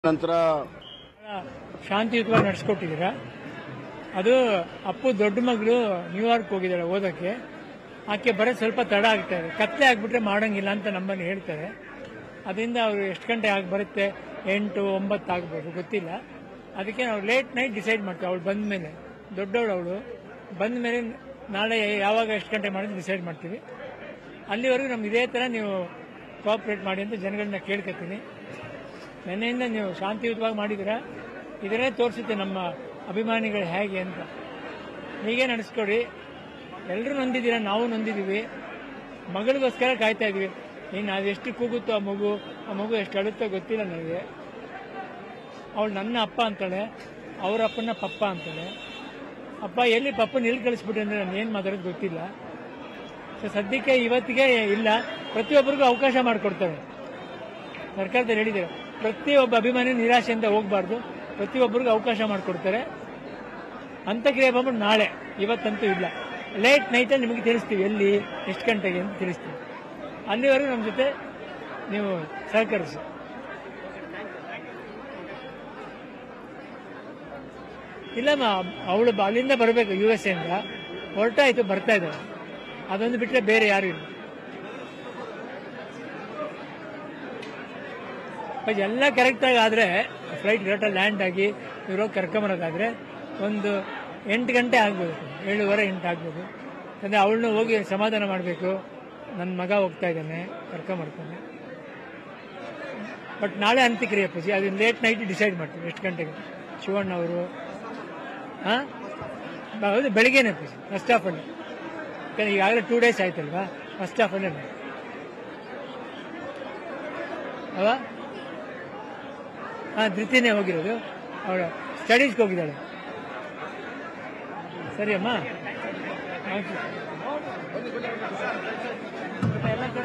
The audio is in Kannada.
ನಂತರ ಶಾಂತಿಯುತವಾಗಿ ನಡೆಸ್ಕೊಟ್ಟಿದ್ದೀರಾ ಅದು ಅಪ್ಪು ದೊಡ್ಡ ಮಗಳು ನ್ಯೂಯಾರ್ಕ್ ಹೋಗಿದ್ದಾಳೆ ಓದೋಕ್ಕೆ ಆಕೆ ಬರೋದು ಸ್ವಲ್ಪ ತಡ ಆಗ್ತಾ ಇದೆ ಕತ್ಲೆ ಆಗ್ಬಿಟ್ರೆ ಮಾಡೋಂಗಿಲ್ಲ ಅಂತ ನಮ್ಮಲ್ಲಿ ಹೇಳ್ತಾರೆ ಅದರಿಂದ ಅವರು ಎಷ್ಟು ಗಂಟೆ ಆಗಿ ಬರುತ್ತೆ ಎಂಟು ಒಂಬತ್ತು ಆಗ್ಬೋದು ಗೊತ್ತಿಲ್ಲ ಅದಕ್ಕೆ ನಾವು ಲೇಟ್ ನೈಟ್ ಡಿಸೈಡ್ ಮಾಡ್ತೀವಿ ಅವಳು ಬಂದ ಮೇಲೆ ದೊಡ್ಡವಳು ಅವಳು ಬಂದ ಮೇಲೆ ನಾಳೆ ಯಾವಾಗ ಎಷ್ಟು ಗಂಟೆ ಮಾಡೋದು ಡಿಸೈಡ್ ಮಾಡ್ತೀವಿ ಅಲ್ಲಿವರೆಗೂ ನಮ್ಗೆ ಇದೇ ಥರ ನೀವು ಕೋಆಪ್ರೇಟ್ ಮಾಡಿ ಅಂತ ಜನಗಳನ್ನ ಕೇಳ್ಕೊತೀನಿ ನೆನ್ನೆಯಿಂದ ನೀವು ಶಾಂತಿಯುತವಾಗಿ ಮಾಡಿದ್ದೀರಾ ಇದನ್ನೇ ತೋರಿಸುತ್ತೆ ನಮ್ಮ ಅಭಿಮಾನಿಗಳು ಹೇಗೆ ಅಂತ ಹೀಗೆ ನಡೆಸ್ಕೊಡಿ ಎಲ್ಲರೂ ನೊಂದಿದ್ದೀರಾ ನಾವು ನೊಂದಿದ್ದೀವಿ ಮಗಳಿಗೋಸ್ಕರ ಕಾಯ್ತಾ ಇದೀವಿ ಇನ್ನು ಅದೆಷ್ಟು ಕೂಗುತ್ತೋ ಆ ಮಗು ಆ ಮಗು ಎಷ್ಟು ಅಳುತ್ತೋ ಗೊತ್ತಿಲ್ಲ ನನಗೆ ಅವಳು ನನ್ನ ಅಪ್ಪ ಅಂತಾಳೆ ಅವ್ರ ಅಪ್ಪನ ಪಪ್ಪ ಅಂತಾಳೆ ಅಪ್ಪ ಎಲ್ಲಿ ಪಪ್ಪನ ಎಲ್ಲಿ ಕಳಿಸ್ಬಿಟ್ಟೆ ಅಂದರೆ ನಾನು ಏನು ಮಾತಾಡೋದು ಗೊತ್ತಿಲ್ಲ ಸೊ ಸದ್ಯಕ್ಕೆ ಇವತ್ತಿಗೆ ಇಲ್ಲ ಪ್ರತಿಯೊಬ್ಬರಿಗೂ ಅವಕಾಶ ಮಾಡಿಕೊಡ್ತಾರೆ ಸರ್ಕಾರದಲ್ಲಿ ಹೇಳಿದ್ದಾರೆ ಪ್ರತಿಯೊಬ್ಬ ಅಭಿಮಾನಿ ನಿರಾಶೆಯಿಂದ ಹೋಗಬಾರ್ದು ಪ್ರತಿಯೊಬ್ಬರಿಗೂ ಅವಕಾಶ ಮಾಡಿಕೊಡ್ತಾರೆ ಅಂತ್ಯಕ್ರಿಯೆ ಬಂದ್ಬಿಟ್ಟು ನಾಳೆ ಇವತ್ತಂತೂ ಇಲ್ಲ ಲೇಟ್ ನೈಟಲ್ಲಿ ನಿಮಗೆ ತಿಳಿಸ್ತೀವಿ ಎಲ್ಲಿ ಎಷ್ಟು ಗಂಟೆಗೆ ಅಂತ ತಿಳಿಸ್ತೀವಿ ಅಲ್ಲಿವರೆಗೂ ನಮ್ಮ ಜೊತೆ ನೀವು ಸಹಕರಿಸಿ ಇಲ್ಲಮ್ಮ ಅವಳು ಅಲ್ಲಿಂದ ಬರಬೇಕು ಯು ಎಸ್ ಇಂದ ಹೊರಟಾಯ್ತು ಬರ್ತಾ ಇದ್ದಾಳೆ ಅದೊಂದು ಬಿಟ್ಟರೆ ಬೇರೆ ಯಾರು ಇಲ್ಲ ಬಟ್ ಎಲ್ಲ ಕರೆಕ್ಟಾಗಿ ಆದರೆ ಫ್ಲೈಟ್ ಕರೆಕ್ಟಾಗಿ ಲ್ಯಾಂಡ್ ಆಗಿ ಇವರು ಕರ್ಕೊಂಬರೋದಾದ್ರೆ ಒಂದು ಎಂಟು ಗಂಟೆ ಆಗ್ಬೋದು ಏಳುವರೆ ಎಂಟು ಆಗ್ಬೋದು ಅಂದರೆ ಅವಳನ್ನ ಹೋಗಿ ಸಮಾಧಾನ ಮಾಡಬೇಕು ನನ್ನ ಮಗ ಹೋಗ್ತಾ ಇದ್ದಾನೆ ಕರ್ಕೊಂಬರ್ತಾನೆ ಬಟ್ ನಾಳೆ ಅಂತ್ಯಕ್ರಿಯೆ ಪೂಜೆ ಅದು ಲೇಟ್ ನೈಟ್ ಡಿಸೈಡ್ ಮಾಡ್ತೀವಿ ಎಷ್ಟು ಗಂಟೆಗೆ ಶಿವಣ್ಣ ಅವರು ಹಾಂ ಹೌದು ಬೆಳಿಗ್ಗೆನೇ ಪೂಜೆ ಫಸ್ಟ್ ಹಾಫಲ್ಲಿ ಯಾಕಂದ್ರೆ ಈಗಾಗಲೇ ಟೂ ಡೇಸ್ ಆಯ್ತಲ್ವಾ ಫಸ್ಟ್ ಹಾಫಲ್ಲೇ ಮಾಡಿ ಅಲ್ವಾ ಹಾಂ ಧೃತಿನೇ ಹೋಗಿರೋದು ಅವಳು ಸ್ಟಡೀಸ್ಗೆ ಹೋಗಿದ್ದಾಳೆ ಸರಿ ಅಮ್ಮ ಥ್ಯಾಂಕ್ ಯು